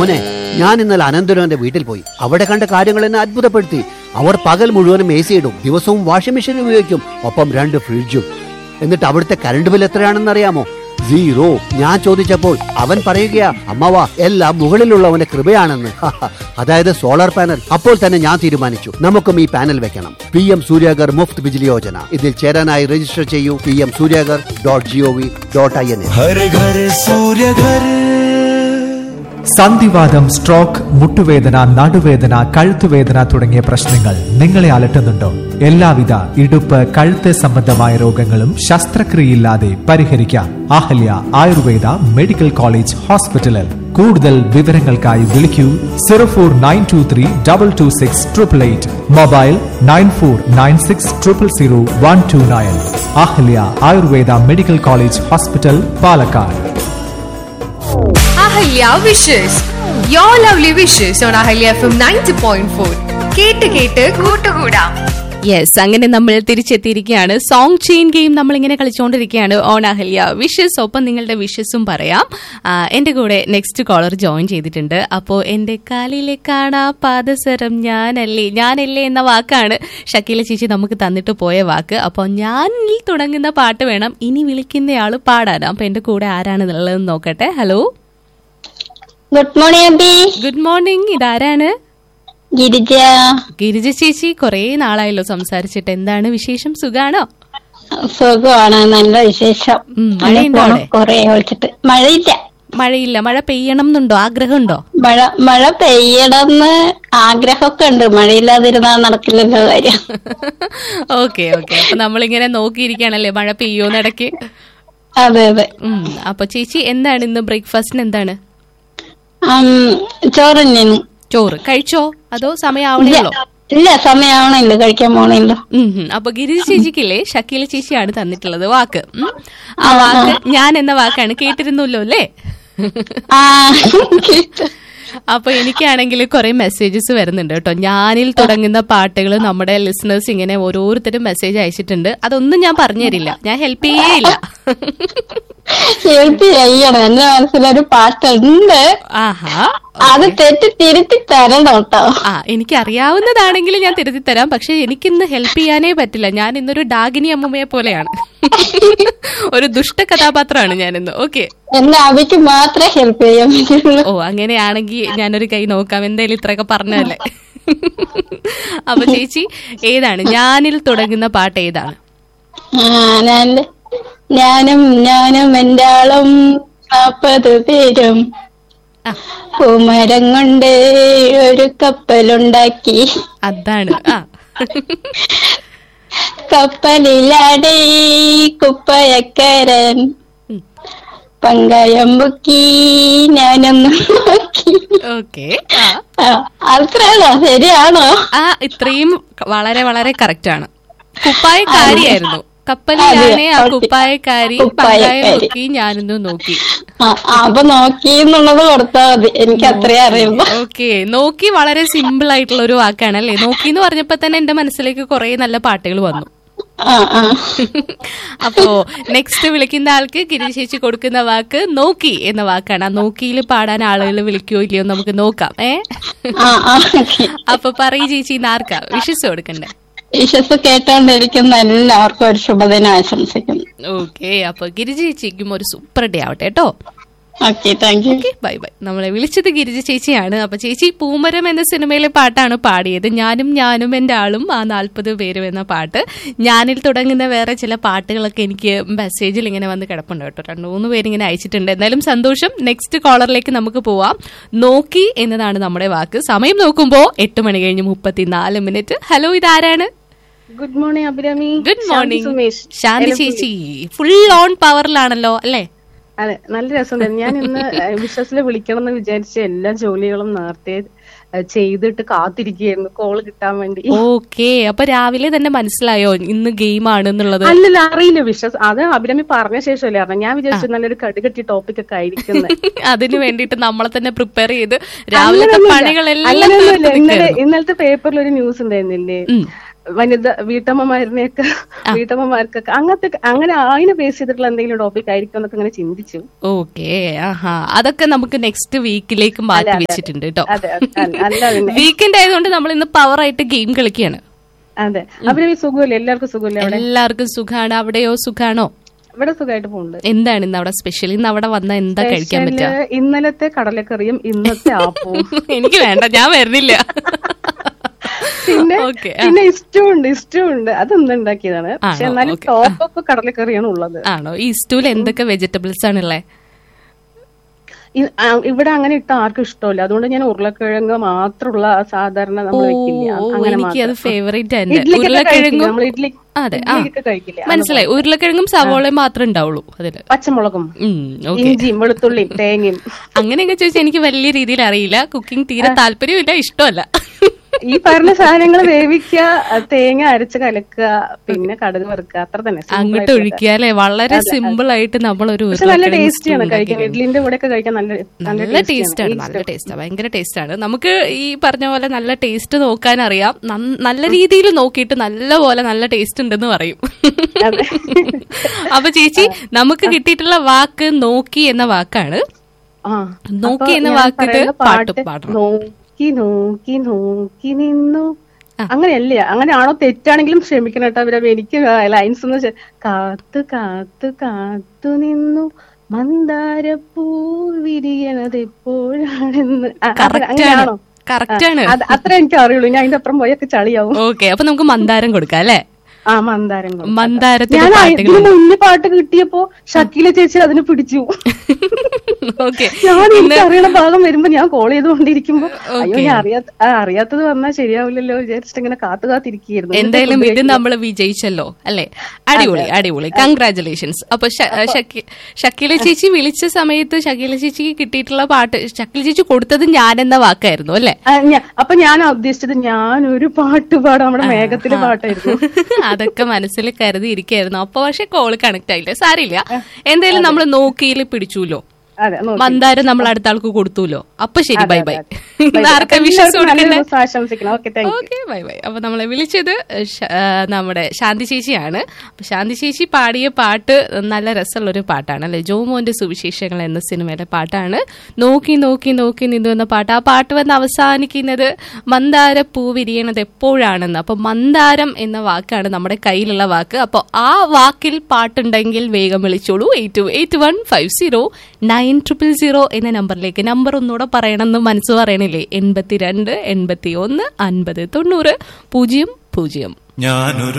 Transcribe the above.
മോനെ ഞാൻ ഇന്നലെ അനന്തരവന്റെ വീട്ടിൽ പോയി അവിടെ കണ്ട കാര്യങ്ങൾ എന്നെ അത്ഭുതപ്പെടുത്തി അവർ പകൽ മുഴുവനും എ സി ഇടും ദിവസവും വാഷിംഗ് മെഷീൻ ഉപയോഗിക്കും ഒപ്പം രണ്ട് ഫ്രിഡ്ജും എന്നിട്ട് അവിടുത്തെ കറണ്ട് ബിൽ എത്രയാണെന്ന് അറിയാമോ സീറോ ഞാൻ ചോദിച്ചപ്പോൾ അവൻ പറയുകയാ അമ്മവാ എല്ലാം മുകളിലുള്ളവന്റെ കൃപയാണെന്ന് അതായത് സോളാർ പാനൽ അപ്പോൾ തന്നെ ഞാൻ തീരുമാനിച്ചു നമുക്കും ഈ പാനൽ വെക്കണം പി എം സൂര്യാഗർ മുഫ്ത് ബിജിലി യോജന ഇതിൽ ചേരാനായി രജിസ്റ്റർ ചെയ്യൂ P M Surya Ghar dot G O V dot I N ഹര ഘര സൂര്യ ഘര സന്ധിവാദം സ്ട്രോക്ക് മുട്ടുവേദന നടുവേദന കഴുത്തുവേദന തുടങ്ങിയ പ്രശ്നങ്ങൾ നിങ്ങളെ അലട്ടുന്നുണ്ടോ എല്ലാവിധ ഇടുപ്പ് കഴുത്ത് സംബന്ധമായ രോഗങ്ങളും ശസ്ത്രക്രിയയില്ലാതെ പരിഹരിക്കാം അഹല്യ ആയുർവേദ മെഡിക്കൽ കോളേജ് ഹോസ്പിറ്റലിൽ കൂടുതൽ വിവരങ്ങൾക്കായി വിളിക്കൂ zero four nine two three double two six triple eight mobile nine four nine six triple zero one two nine Ahalya Ayurveda medical college hospital Palakkad Ahalya wishes your lovely wishes on Ahalya F M ninety point four കേട്ട് കേട്ട് കൂട്ടുകൂടാം yes അങ്ങനെ നമ്മൾ തിരിച്ചെത്തിയിരിക്കുകയാണ് song chain game നമ്മൾ ഇങ്ങനെ കളിച്ചുകൊണ്ടിരിക്കുകയാണ് on Ahalya wishes ഒപ്പം നിങ്ങളുടെ വിഷസും പറയാം ആ, എന്റെ കൂടെ നെക്സ്റ്റ് കോളർ ജോയിൻ ചെയ്തിട്ടുണ്ട് അപ്പോൾ എന്റെ കാലിലെ കാണാ പാദസരം ഞാനല്ലേ ഞാനല്ലേ എന്ന വാക്കാണ് ഷക്കീല ചേച്ചി നമുക്ക് തന്നിട്ട് പോയ വാക്ക് അപ്പോൾ ഞാനിൽ തുടങ്ങുന്ന പാട്ട് വേണം ഇനി വിളിക്കുന്നയാൾ പാടാൻ അപ്പോൾ എന്റെ കൂടെ ആരാണെന്നുള്ളതെന്ന് നോക്കട്ടെ hello good morning Abhi good morning ഇതാരാണ് ഗിരിജ ഗിരിജ ചേച്ചി കുറേ നാളായല്ലോ സംസാരിച്ചിട്ട് എന്താണ് വിശേഷം സുഖാണോ സുഖമാണ് നല്ല വിശേഷം ഉം, അങ്ങനെ മഴയുണ്ടോ പോണു. അവിടെ? കൊറേ വിളിച്ചിട്ട് മഴയില്ല മഴയില്ല മഴ പെയ്യണം എന്നുണ്ടോ ആഗ്രഹമുണ്ടോ മഴ മഴ പെയ്യണമെന്ന് ആഗ്രഹമൊക്കെ ഉണ്ട് മഴയില്ലാതിരുന്നാ നടക്കില്ലല്ലോ കാര്യം ഓക്കെ ഓക്കെ അപ്പൊ നമ്മളിങ്ങനെ നോക്കിയിരിക്കുകയാണല്ലേ മഴ പെയ്യോന്ന് ഇടയ്ക്ക് അതെ അതെ ഉം അപ്പൊ ചേച്ചി എന്താണ് ഇന്ന് ബ്രേക്ക്ഫാസ്റ്റിന് എന്താണ് ഉം, ചോറ് തന്നെയാണ് ചോറ് കഴിച്ചോ അതോ സമയം ആവണേ ഉള്ളോ ഇല്ല സമയമാവണില്ല കഴിക്കാൻ പോണില്ല ഉം ഹും. അപ്പൊ ഗിരിജ ചേച്ചിക്കില്ലേ ഷക്കീല ചേച്ചിയാണ് തന്നിട്ടുള്ളത് വാക്ക് ഉം. ആ വാക്ക് ഞാൻ എന്ന വാക്കാണ് കേട്ടിരുന്നല്ലോ അല്ലേ ആ അപ്പൊ എനിക്കാണെങ്കിൽ കുറെ മെസ്സേജസ് വരുന്നുണ്ട് കേട്ടോ ഞാനിൽ തുടങ്ങുന്ന പാട്ടുകൾ നമ്മുടെ ലിസണേഴ്സ് ഇങ്ങനെ ഓരോരുത്തരും മെസ്സേജ് അയച്ചിട്ടുണ്ട് അതൊന്നും ഞാൻ പറഞ്ഞു തരില്ല ഞാൻ ഹെൽപ്പ് ചെയ്യേയില്ല ഹെൽപ്പ് ചെയ്യണം എന്റെ മനസ്സിലൊരു പാട്ടുണ്ട് ആഹാ അത് തെറ്റി തിരുത്തി തരണം കേട്ടോ ആ എനിക്ക് അറിയാവുന്നതാണെങ്കിൽ ഞാൻ തിരുത്തി തരാം പക്ഷെ എനിക്കിന്ന് ഹെൽപ്പ് ചെയ്യാനേ പറ്റില്ല ഞാൻ ഇന്നൊരു ഡാഗിനി അമ്മുമ്മയെ പോലെയാണ് ഒരു ദുഷ്ട കഥാപാത്രമാണ് ഞാനിന്ന് ഓക്കെ എന്റെ അബിക്ക് മാത്രമേ ഹെൽപ്പ് ചെയ്യാൻ പറ്റുള്ളൂ ഓ അങ്ങനെയാണെങ്കിൽ ഞാനൊരു കൈ നോക്കാം എന്തായാലും ഇത്രയൊക്കെ പറഞ്ഞതല്ലേ അപ്പൊ ചേച്ചി ഏതാണ് ഞാനിൽ തുടങ്ങുന്ന പാട്ട് ഏതാണ് ആ, ഞാന് ഞാനും ഞാനും എന്റെ ആളും നാപ്പത് പേരും ആ. പൂമരം കൊണ്ട് ഒരു കപ്പലുണ്ടാക്കി അതാണ് ആ കപ്പലിലാടേ കുപ്പയക്കരൻ പങ്കായം പൊക്കി ഞാനൊന്ന് നോക്കി ഓക്കെ ആ ആ, അത്രയാണോ ശരിയാണോ ആ ഇത്രയും വളരെ വളരെ കറക്റ്റ് ആണ് കുപ്പായക്കാരിയായിരുന്നു കപ്പലിലാണ് ആ കുപ്പായക്കാരി പങ്കായം കുപ്പായക്കാരി. നോക്കി ഞാനൊന്ന് നോക്കി ആ, ആ, അപ്പൊ നോക്കി എന്നുള്ളത് കൊടുത്താൽ മതി എനിക്ക് അത്രേ അറിയുള്ളൂ ഓക്കെ നോക്കി വളരെ സിമ്പിൾ ആയിട്ടുള്ള ഒരു വാക്കാണ് അല്ലേ നോക്കി എന്ന് പറഞ്ഞപ്പോ തന്നെ എന്റെ മനസ്സിലേക്ക് കുറെ നല്ല പാട്ടുകൾ വന്നു ആ ആ അപ്പോ നെക്സ്റ്റ് വിളിക്കുന്ന ആൾക്ക് ഗിരി ചേച്ചി കൊടുക്കുന്ന വാക്ക് നോക്കി എന്ന വാക്കാണ് ആ നോക്കിയിൽ പാടാൻ ആളുകൾ വിളിക്കോ ഇല്ലയോ എന്ന് നമുക്ക് നോക്കാം ഏ ആ ആ ഓക്കേ. അപ്പൊ പറയ് ചേച്ചി ഇന്ന് ആർക്കാ വിശ്വസ് കൊടുക്കണ്ടേ വിശ്വസ് കേട്ടോണ്ടിരിക്കുന്ന എല്ലാവർക്കും ഒരു ശുഭദിനം ആശംസിക്കുന്നു ഓക്കെ അപ്പൊ ഗിരിജ ചേച്ചിക്കും ഒരു സൂപ്പർ ഡേ ആവട്ടെ കേട്ടോ okay thank you okay bye bye നമ്മളെ വിളിച്ചത് ഗിരിജ ചേച്ചിയാണ് അപ്പൊ ചേച്ചി പൂമരം എന്ന സിനിമയിലെ പാട്ടാണ് പാടിയത് ഞാനും ഞാനും എൻ്റെ ആളും ആ നാൽപ്പത് പേരും എന്ന പാട്ട് ഞാനിൽ തുടങ്ങുന്ന വേറെ ചില പാട്ടുകളൊക്കെ എനിക്ക് മെസ്സേജിൽ ഇങ്ങനെ വന്ന് കിടപ്പുണ്ട് കേട്ടോ രണ്ടു മൂന്ന് പേര് ഇങ്ങനെ അയച്ചിട്ടുണ്ട് എന്തായാലും സന്തോഷം നെക്സ്റ്റ് കോളറിലേക്ക് നമുക്ക് പോവാം നോക്കി എന്നതാണ് നമ്മുടെ വാക്ക് സമയം നോക്കുമ്പോൾ എട്ട് മണി കഴിഞ്ഞ് മുപ്പത്തിനാല് മിനിറ്റ് ഹലോ ഇതാരാണ് good morning Abhirami good Shanthi morning Sumesh Shanthi ചേച്ചി ഫുൾ ഓൺ പവറിലാണല്ലോ അല്ലേ അതെ നല്ല രസമുണ്ടായിരുന്നു ഞാൻ ഇന്ന് വിശ്വസിൽ വിളിക്കണം എന്ന് വിചാരിച്ച എല്ലാ ജോലികളും നേരത്തെ ഏഹ്, ചെയ്തിട്ട് കാത്തിരിക്കുകയായിരുന്നു കോള് കിട്ടാൻ വേണ്ടി ഓക്കെ അപ്പൊ രാവിലെ തന്നെ മനസ്സിലായോ ഇന്ന് ഗെയിം ആണ് എന്നുള്ളത് അല്ലല്ല അറിയില്ല വിശ്വസ് അത് അഭിരാമി പറഞ്ഞ ശേഷമല്ലേ അറിഞ്ഞ ഞാൻ വിചാരിച്ചു നല്ലൊരു കടുകട്ടി ടോപ്പിക് ഒക്കെ ആയിരിക്കുന്നത് അതിന് വേണ്ടിയിട്ട് നമ്മളെ തന്നെ പ്രിപ്പയർ ചെയ്ത് രാവിലത്തെ പണികളെല്ലാം തീർത്ത് ഇന്നലെ നിൽക്കുകയായിരുന്നു. ഇന്നലത്തെ പേപ്പറിൽ ഒരു ന്യൂസ് ഉണ്ടായിരുന്നില്ലേ ഉം. വനിത വീട്ടമ്മമാരുടെയൊക്കെ വീട്ടമ്മമാർക്കൊക്കെ അങ്ങനത്തെ അങ്ങനെ അതിനെ ബേസ് ചെയ്തിട്ടുള്ള എന്തെങ്കിലും ടോപ്പിക് ആയിരിക്കും എന്നൊക്കെ ഇങ്ങനെ ചിന്തിച്ചു ഓക്കെ ആഹാ അതൊക്കെ നമുക്ക് നെക്സ്റ്റ് വീക്കിലേക്ക് മാറ്റി അതെ. വെച്ചിട്ടുണ്ട് കേട്ടോ അതെ അല്ല അല്ല പിന്നെ വീക്കെൻഡ് ആയതുകൊണ്ട് നമ്മൾ ഇന്ന് പവർ ആയിട്ട് ഗെയിം കളിക്കുകയാണ് അതെ അവര് സുഖമില്ല എല്ലാവർക്കും സുഖമില്ല അവിടെ എല്ലാവർക്കും സുഖാണ് അവിടെയോ സുഖാണോ ഇവിടെ സുഖമായിട്ട് പോകുന്നുണ്ട് എന്താണ് ഇന്ന് അവിടെ സ്പെഷ്യൽ ഇന്ന് അവിടെ വന്ന എന്താ കഴിക്കാൻ പറ്റുക സ്പെഷ്യല് ഇന്നലത്തെ കടലക്കറിയും ഇന്നത്തെ ആപ്പവും എനിക്ക് വേണ്ട ഞാൻ വരുന്നില്ല പിന്നെ ഓക്കെ പിന്നെ ഇഷ്ടവും ഉണ്ട് ഇഷ്ടവും ഉണ്ട് അത് ഇന്ന് ഉണ്ടാക്കിയതാണ് പക്ഷെ ആണോ? എന്നാലും ഓക്കേ. ടോപ്പ് അപ്പ് കടലക്കറിയാണ് ഉള്ളത് ആണോ ഈ സ്റ്റൂൽ എന്തൊക്കെ വെജിറ്റബിൾസ് ആണല്ലേ ഇ- ആ, ഇവിടെ അങ്ങനെ ഇട്ട ആർക്കും ഇഷ്ടമില്ല അതുകൊണ്ട് ഞാൻ ഉരുളക്കിഴങ്ങ് മാത്രമുള്ള സാധാരണ നമ്മൾ വെക്കില്ല ഓ അങ്ങനെ എനിക്ക് അത് മാത്രം. ഫേവറേറ്റ് തന്നെ ഇഡ്ലിക്കൊക്കെ കഴിക്കില്ലേ? ഉരുളക്കിഴങ്ങും നമ്മൾ ഇഡ്ലി അതെ ആ ഇഡ്ലിക്കൊക്കെ കഴിക്കില്ലേ മനസ്സിലായി ഉരുളക്കിഴങ്ങും സവോളയും മാത്രമേ ഉണ്ടാവുള്ളൂ അതില് പച്ചമുളകും ഓക്കെ ഇഞ്ചിയും വെളുത്തുള്ളിയും തേങ്ങയും അങ്ങനെയൊക്കെ ചോദിച്ചാൽ എനിക്ക് വലിയ രീതിയിൽ അറിയില്ല കുക്കിംഗ് തീരെ താല്പര്യമില്ല ഇഷ്ടമല്ല ഈ പറഞ്ഞ സാധനങ്ങൾ വേവിക്കുക തേങ്ങ അരച്ച് കലക്കുക പിന്നെ കടുക് വറുക്കുക അത്ര തന്നെ simple അങ്ങോട്ട് ആയിട്ടുള്ള ഒഴിക്കുക അല്ലെ വളരെ സിമ്പിൾ ആയിട്ട് നമ്മൾ ഒരു പക്ഷെ നല്ല ഉരുളക്കിഴങ്ങ് ടേസ്റ്റിയാണ് stew കഴിക്കാൻ ഉണ്ടാക്കി ഇഡ്ലിന്റെ കൂടെ ഒക്കെ കഴിക്കാൻ നല്ല നല്ല ടേസ്റ്റ് ആണ് നല്ല ടേസ്റ്റ് ഭയങ്കര ടേസ്റ്റ് ആണ് നമുക്ക് ഈ പറഞ്ഞ പോലെ നല്ല ടേസ്റ്റ് നോക്കാൻ അറിയാം നന്ന- നല്ല രീതിയിൽ നോക്കിയിട്ട് നല്ല പോലെ നല്ല ടേസ്റ്റ് ഉണ്ടെന്ന് പറയും അതെ. അപ്പൊ ചേച്ചി നമുക്ക് കിട്ടിയിട്ടുള്ള വാക്ക് നോക്കി എന്ന വാക്കാണ് ആ നോക്കി അപ്പൊ എന്ന ഞാൻ വാക്കിട്ട് പറയുന്ന പാട്ട് പാടണം. നോക്കി നോക്കി നോക്കി നിന്നു അങ്ങനെയല്ല അങ്ങനെയാണോ തെറ്റാണെങ്കിലും ക്ഷമിക്കണം കേട്ടോ അവരെ എനിക്ക് ലൈൻസ് ഒന്ന് ചെ- കാത്തു കാത്തു കാത്തു നിന്നു മന്ദാരപ്പൂ വിരിയണത് എപ്പോഴാണെന്ന് ആ, അത് Correct ആണ്. അങ്ങനെയാണോ Correct ആണ്. അത് അത്ര എനിക്ക് അറിയുള്ളൂ ഞാൻ അതിന്റെ അപ്പുറം പോയൊക്കെ ചളിയാവും ഓക്കെ അപ്പൊ നമുക്ക് മന്ദാരം കൊടുക്കാം അല്ലെ ആ മന്ദാരം കൊടുക്കാം. മന്ദാരത്തിന്റെ ഞാൻ പാട്ടുകൾ ഇതിന് മുന്നേ പാട്ട് കിട്ടിയപ്പോ ഷക്കീല ചേച്ചി അതിന് പിടിച്ചു ഓക്കെ ഞാൻ എനിക്ക് അറിയണ ഭാഗം വരുമ്പോ ഞാൻ കോൾ ചെയ്തുകൊണ്ടിരിക്കുമ്പോ അയ്യോ Okay. ഞാൻ അറിയാത്ത ആ, അറിയാത്തത് വന്നാൽ ശരിയാവില്ലല്ലോ വിചാരിച്ചിട്ട് ഇങ്ങനെ കാത്തു കാത്തിരിക്കുകയായിരുന്നു എന്തായാലും ഇത് നമ്മൾ വിജയിച്ചല്ലോ അല്ലെ അടിപൊളി അടിപൊളി കൺഗ്രാചുലേഷൻസ് അപ്പൊ ഷ- ഷക്കി- ഷക്കീല ചേച്ചി വിളിച്ച സമയത്ത് ഷക്കീല ചേച്ചിക്ക് കിട്ടിയിട്ടുള്ള പാട്ട് ഷക്കീല ചേച്ചി കൊടുത്തത് ഞാൻ എന്ന വാക്കായിരുന്നു അല്ലെ ആ, ഞാ- അപ്പൊ ഞാൻ ഉദ്ദേശിച്ചത് ഞാൻ ഒരു പാട്ട് പാടാം നമ്മുടെ മേഘത്തിലെ പാട്ടായിരുന്നു അതൊക്കെ മനസ്സിൽ കരുതി ഇരിക്കായിരുന്നു അപ്പൊ പക്ഷെ കോള് കണക്ട് ആയില്ല സാരില്ല എന്തായാലും നമ്മൾ നോക്കിയിൽ പിടിച്ചുല്ലോ അതെ നോക്കി. മന്ദാരം നമ്മൾ അടുത്ത ആൾക്ക് കൊടുത്തുല്ലോ അപ്പൊ ശരി ബൈ ബൈ Bye. ആർക്കാ അപ്പൊ വിശ്വസ് എല്ലാവർക്കും നല്ലൊരു കൊടുക്കണ്ടേ ദിവസം ആശംസിക്കണം okay thank you okay bye bye അപ്പൊ നമ്മളെ വിളിച്ചത് ശ- ആ, നമ്മുടെ ശാന്തി ചേച്ചിയാണ് അപ്പൊ ശാന്തി ചേച്ചി പാടിയ പാട്ട് നല്ല രസമുള്ള ഒരു പാട്ടാണ് അല്ലെ ജോമോന്റെ സുവിശേഷങ്ങൾ എന്ന സിനിമയിലെ പാട്ടാണ് നോക്കി നോക്കി നോക്കി നിന്നു എന്ന പാട്ട് ആ പാട്ട് വന്ന് അവസാനിക്കുന്നത് മന്ദാര പൂ വിരിയണത് എപ്പോഴാണെന്ന് അപ്പൊ മന്ദാരം എന്ന വാക്കാണ് നമ്മുടെ കയ്യിലുള്ള വാക്ക് അപ്പോൾ ആ വാക്കിൽ പാട്ടുണ്ടെങ്കിൽ വേഗം വിളിച്ചോളൂ eight two eight one five zero nine triple zero എന്ന നമ്പറിലേക്ക് നമ്പർ ഒന്നുകൂടെ പറയണമെന്ന് മനസ്സ് പറയണില്ലേ എൺപത്തിരണ്ട് എൺപത്തി ഒന്ന് അൻപത് തൊണ്ണൂറ് പൂജ്യം പൂജ്യം ഞാനൊരു